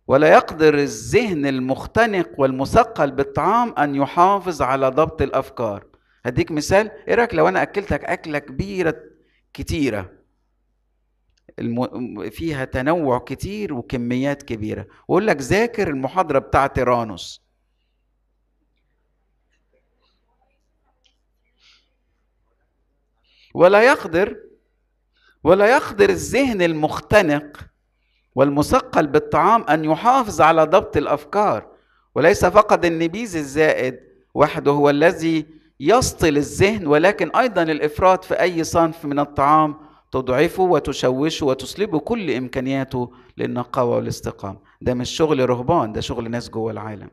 ولا يقدر الذهن المختنق والمثقل بالطعام ان يحافظ على ضبط الافكار هديك مثال ايه رايك لو انا اكلتك اكله كبيره كتيره الم... فيها تنوع كتير وكميات كبيره واقول لك ذاكر المحاضره بتاعه تيرانوس ولا يقدر ولا يقدر الذهن المختنق والمثقل بالطعام ان يحافظ على ضبط الافكار وليس فقط النبيذ الزائد وحده هو الذي يسطل الذهن ولكن ايضا الافراط في اي صنف من الطعام تضعفه وتشوشه وتسلبه كل امكانياته للنقاوه والاستقامه ده مش شغل رهبان ده شغل ناس جوه العالم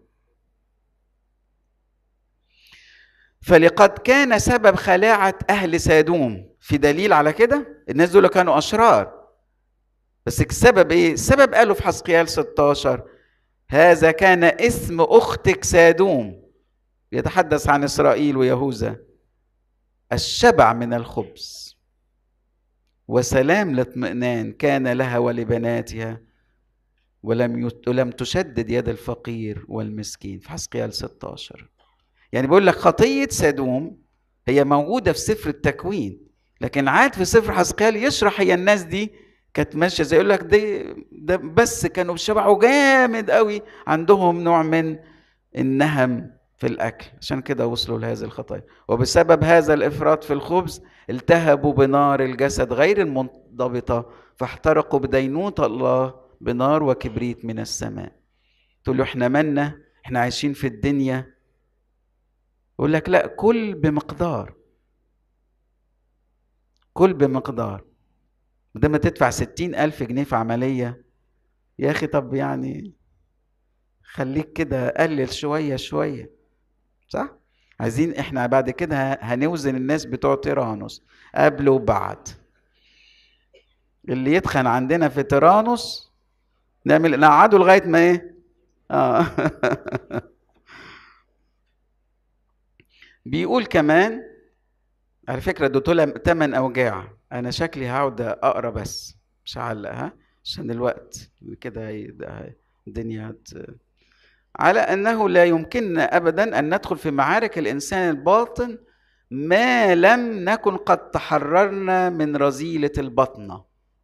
فلقد كان سبب خلاعة أهل سادوم في دليل على كده الناس دول كانوا أشرار بس السبب إيه؟ السبب قالوا في حسقيال 16 هذا كان اسم أختك سادوم يتحدث عن إسرائيل ويهوذا الشبع من الخبز وسلام الاطمئنان كان لها ولبناتها ولم يت... ولم تشدد يد الفقير والمسكين في حسقيال 16 يعني بيقول لك خطية سدوم هي موجودة في سفر التكوين لكن عاد في سفر حسقيال يشرح هي الناس دي كانت ماشية زي يقول لك دي ده بس كانوا بيشبعوا جامد قوي عندهم نوع من النهم في الأكل عشان كده وصلوا لهذه الخطايا وبسبب هذا الإفراط في الخبز التهبوا بنار الجسد غير المنضبطة فاحترقوا بدينونة الله بنار وكبريت من السماء تقول له احنا منا احنا عايشين في الدنيا يقول لك لا كل بمقدار كل بمقدار بدل ما تدفع ستين ألف جنيه في عملية يا أخي طب يعني خليك كده قلل شوية شوية صح؟ عايزين احنا بعد كده هنوزن الناس بتوع تيرانوس قبل وبعد اللي يتخن عندنا في تيرانوس نعمل نقعده لغايه ما ايه؟ اه بيقول كمان على فكرة دول تمن أوجاع أنا شكلي هقعد أقرأ بس مش هعلق ها عشان الوقت كده الدنيا هت... على أنه لا يمكننا أبدا أن ندخل في معارك الإنسان الباطن ما لم نكن قد تحررنا من رذيلة البطنة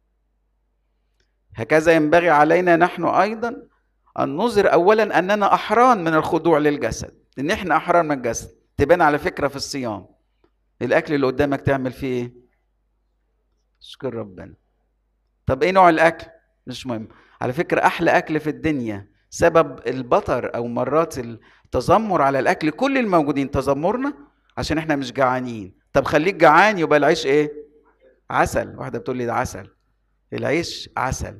هكذا ينبغي علينا نحن أيضا أن نظهر أولا أننا أحران من الخضوع للجسد إن إحنا أحرار من الجسد تبان على فكره في الصيام الاكل اللي قدامك تعمل فيه ايه اشكر ربنا طب ايه نوع الاكل مش مهم على فكره احلى اكل في الدنيا سبب البطر او مرات التذمر على الاكل كل الموجودين تذمرنا عشان احنا مش جعانين طب خليك جعان يبقى العيش ايه عسل واحده بتقول لي ده عسل العيش عسل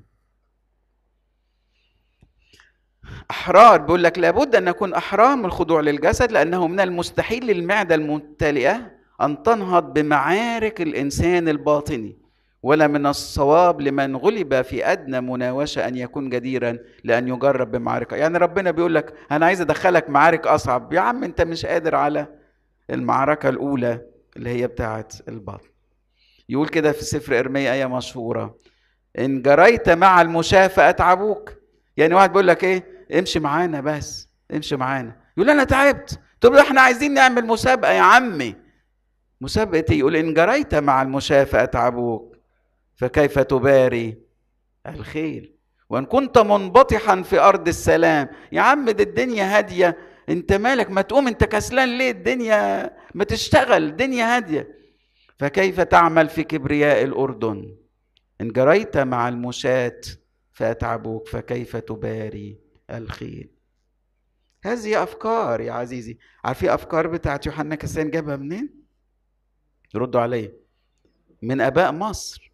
احرار بيقول لك لابد ان نكون احرار من الخضوع للجسد لانه من المستحيل للمعده الممتلئه ان تنهض بمعارك الانسان الباطني ولا من الصواب لمن غلب في ادنى مناوشه ان يكون جديرا لان يجرب بمعركه يعني ربنا بيقول لك انا عايز ادخلك معارك اصعب يا عم انت مش قادر على المعركه الاولى اللي هي بتاعه البطن يقول كده في سفر ارميا ايه مشهوره ان جريت مع المشاة فاتعبوك يعني واحد بيقول لك ايه امشي معانا بس امشي معانا يقول انا تعبت طب احنا عايزين نعمل مسابقه يا عمي مسابقه يقول ان جريت مع المشاة فاتعبوك فكيف تباري الخيل وان كنت منبطحا في ارض السلام يا عم دي الدنيا هاديه انت مالك ما تقوم انت كسلان ليه الدنيا ما تشتغل الدنيا هاديه فكيف تعمل في كبرياء الاردن ان جريت مع المشاة فاتعبوك فكيف تباري الخيل هذه افكار يا عزيزي عارفين افكار بتاعت يوحنا كسان جابها منين ردوا عليا من اباء مصر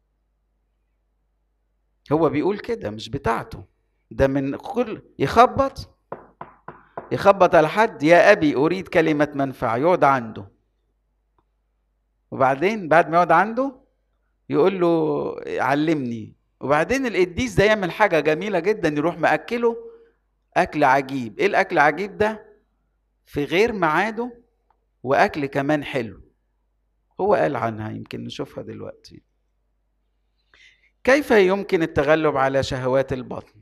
هو بيقول كده مش بتاعته ده من كل يخبط يخبط على حد يا ابي اريد كلمه منفعه يقعد عنده وبعدين بعد ما يقعد عنده يقول له علمني وبعدين القديس ده يعمل حاجه جميله جدا يروح ماكله اكل عجيب ايه الاكل العجيب ده في غير ميعاده واكل كمان حلو هو قال عنها يمكن نشوفها دلوقتي كيف يمكن التغلب على شهوات البطن